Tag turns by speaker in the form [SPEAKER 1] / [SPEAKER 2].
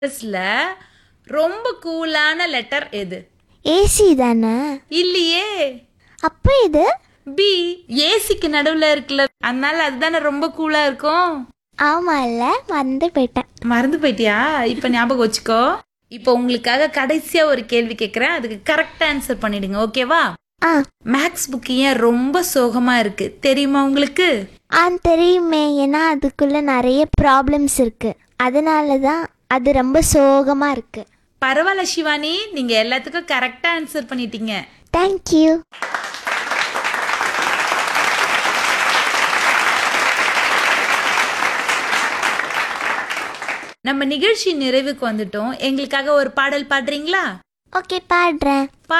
[SPEAKER 1] லெட்டர்ஸ்ல ரொம்ப கூலான லெட்டர் எது
[SPEAKER 2] ஏசி தானே
[SPEAKER 1] இல்லையே
[SPEAKER 2] அப்போ இது
[SPEAKER 1] பி ஏசிக்கு நடுவுல இருக்குல்ல அதனால அதுதானே ரொம்ப கூலா இருக்கும்
[SPEAKER 2] ஆமாம்ல மறந்து போயிட்டேன்
[SPEAKER 1] மறந்து போயிட்டியா இப்ப ஞாபகம் வச்சுக்கோ இப்போ உங்களுக்காக கடைசியா ஒரு கேள்வி கேட்கறேன் அதுக்கு கரெக்டா ஆன்சர் பண்ணிடுங்க ஓகேவா
[SPEAKER 2] ஆ
[SPEAKER 1] மேக்ஸ் புக் ஏன் ரொம்ப சோகமா இருக்கு தெரியுமா உங்களுக்கு
[SPEAKER 2] ஆ தெரியுமே ஏன்னா அதுக்குள்ளே நிறைய ப்ராப்ளம்ஸ் இருக்குது அதனால தான் அது ரொம்ப சோகமாக இருக்குது
[SPEAKER 1] பரவாயில்ல சிவானி நீங்க எல்லாத்துக்கும் கரெக்டா ஆன்சர் பண்ணிட்டீங்க
[SPEAKER 2] தேங்க்யூ
[SPEAKER 1] நம்ம நிகழ்ச்சி நிறைவுக்கு வந்துட்டோம் எங்களுக்காக ஒரு பாடல் பாடுறீங்களா
[SPEAKER 2] ஓகே பாடுறேன்